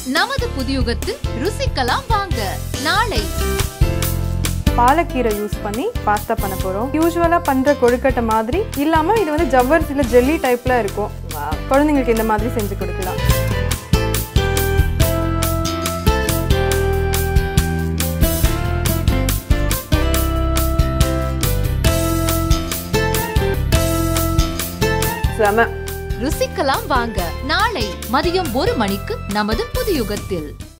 நமது புதியுகத்தில் ருசிக்கலாம் வாங்க நாளை பாலக்கீரை யூஸ் பண்ணி பாஸ்தா பண்ண போகிறோம் யூஸ்வலாக பண்ணுற கொழுக்கட்டை மாதிரி இல்லாமல் இது வந்து ஜவ்வரிசியில் ஜெல்லி டைப்பில் இருக்கும் குழந்தைங்களுக்கு இந்த மாதிரி செஞ்சு கொடுக்கலாம் செம ருசிக்கலாம் வாங்க நாளை மதியம் ஒரு மணிக்கு நமது புதியுகத்தில்